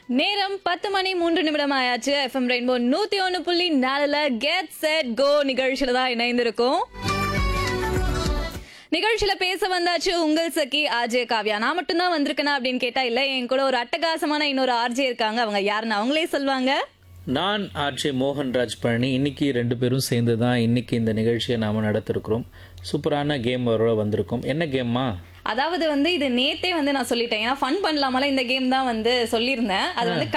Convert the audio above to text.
நேரம் பத்து மணி மூன்று நிமிடம் ஆயாச்சு எஃப்எம் ரெயின்போ நூத்தி ஒன்னு புள்ளி நாலுல கெட் செட் கோ நிகழ்ச்சியில தான் இணைந்திருக்கோம் நிகழ்ச்சியில பேச வந்தாச்சு உங்கள் சகி ஆர்ஜே காவ்யா நான் மட்டும்தான் வந்திருக்கேனா அப்படின்னு கேட்டா இல்ல என் கூட ஒரு அட்டகாசமான இன்னொரு ஆர்ஜே இருக்காங்க அவங்க யாருன்னு அவங்களே சொல்லுவாங்க நான் ஆர்ஜே மோகன்ராஜ் பழனி இன்னைக்கு ரெண்டு பேரும் சேர்ந்து தான் இன்னைக்கு இந்த நிகழ்ச்சியை நாம் நடத்திருக்கிறோம் சூப்பரான கேம் வர வந்திருக்கோம் என்ன கேம்மா அதாவது வந்து இது நேத்தே வந்து நான் சொல்லிட்டேன் ஏன்னா ஃபன் பண்ணலாமல இந்த கேம் தான் வந்து சொல்லியிருந்தேன் அது வந்து